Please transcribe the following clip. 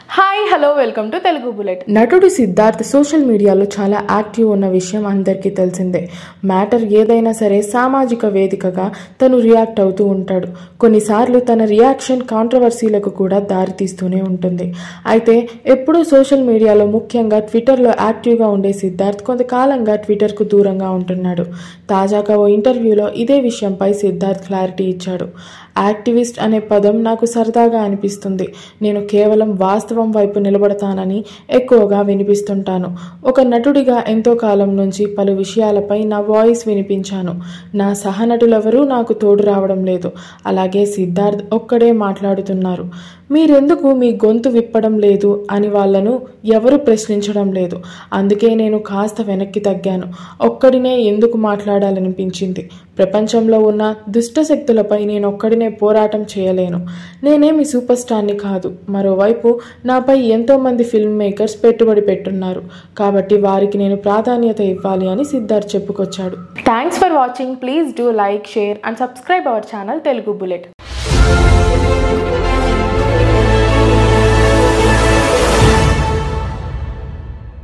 hi hello welcome to Telugu bullet నటుడు Siddharth social మీడియాలో చాలా యాక్టివ్ ఉన్న విషయం అందరికీ తెలిసిందే మ్యాటర్ ఏదైనా సరే సామాజిక వేదికగా తను రియాక్ట్ అవుతూ ఉంటాడు కొన్నిసార్లు తన రియాక్షన్ కాంట్రవర్సీలకు కూడా దారితీస్తూనే ఉంటుంది అయితే ఎప్పుడూ సోషల్ మీడియాలో ముఖ్యంగా ట్విట్టర్లో యాక్టివ్గా ఉండే సిద్ధార్థ్ కొంతకాలంగా ట్విట్టర్కు దూరంగా ఉంటున్నాడు తాజాగా ఓ ఇంటర్వ్యూలో ఇదే విషయంపై సిద్ధార్థ్ క్లారిటీ ఇచ్చాడు యాక్టివిస్ట్ అనే పదం నాకు సరదాగా అనిపిస్తుంది నేను కేవలం వాస్తవం వైపు నిలబడతానని ఎక్కువగా వినిపిస్తుంటాను ఒక నటుడిగా ఎంతో కాలం నుంచి పలు విషయాలపై నా వాయిస్ వినిపించాను నా సహనటులెవరూ నాకు తోడు రావడం లేదు అలాగే సిద్ధార్థ్ ఒక్కడే మాట్లాడుతున్నారు మీరెందుకు మీ గొంతు విప్పడం లేదు అని వాళ్ళను ఎవరు ప్రశ్నించడం లేదు అందుకే నేను కాస్త వెనక్కి తగ్గాను ఒక్కడినే ఎందుకు మాట్లాడాలనిపించింది ప్రపంచంలో ఉన్న దుష్ట శక్తులపై నేను ఒక్కడినే పోరాటం చేయలేను నేనేమి సూపర్ స్టార్ని కాదు మరోవైపు నాపై ఎంతోమంది ఫిల్మ్ మేకర్స్ పెట్టుబడి పెట్టున్నారు కాబట్టి వారికి నేను ప్రాధాన్యత ఇవ్వాలి అని సిద్ధార్థ్ చెప్పుకొచ్చాడు thanks for watching please do like share and subscribe our channel Telugu bullet